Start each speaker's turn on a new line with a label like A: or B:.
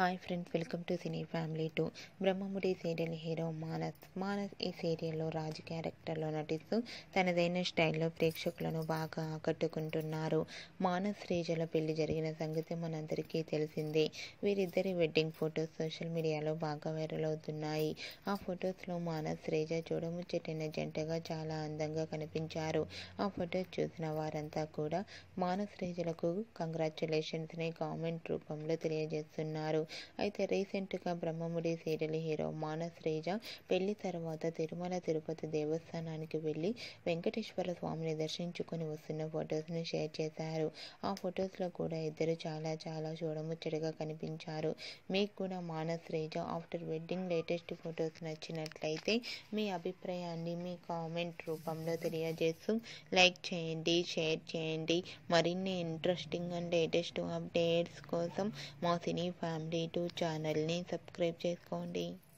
A: hi friends welcome to cine family two Brahmamudi serial hero Manas Manas ఈ సీరియల్లో రాజు క్యారెక్టర్లో నటిస్తూ తనదైన స్టైల్లో ప్రేక్షకులను బాగా ఆకట్టుకుంటున్నారు మానస్ శ్రీజల పెళ్లి జరిగిన సంగతి మనందరికీ తెలిసిందే వీరిద్దరి వెడ్డింగ్ ఫొటోస్ సోషల్ మీడియాలో బాగా వైరల్ అవుతున్నాయి ఆ ఫొటోస్లో మానస్ శ్రీజ చూడముచ్చటైన జంటగా చాలా అందంగా కనిపించారు ఆ ఫొటోస్ చూసిన వారంతా కూడా మానస్ శ్రీజలకు కంగ్రాచులేషన్స్ని కామెంట్ రూపంలో తెలియజేస్తున్నారు అయితే రీసెంట్గా బ్రహ్మముడి సీరియల్ హీరో మానస్ శ్రీజ పెళ్లి తర్వాత తిరుమల తిరుపతి దేవస్థానానికి వెళ్ళి వెంకటేశ్వర స్వామిని దర్శించుకొని వస్తున్న ఫొటోస్ని షేర్ చేశారు ఆ ఫొటోస్లో కూడా ఇద్దరు చాలా చాలా చూడముచ్చటగా కనిపించారు మీకు కూడా Manas Sreeja after wedding latest photos నచ్చినట్లయితే మీ అభిప్రాయాన్ని మీ కామెంట్ రూపంలో తెలియజేస్తూ లైక్ చేయండి షేర్ చేయండి మరిన్ని ఇంట్రెస్టింగ్ అండ్ లేటెస్ట్ అప్డేట్స్ కోసం మా సినీ ఫ్యామిలీ టూ ఛానల్ని సబ్స్క్రైబ్ చేసుకోండి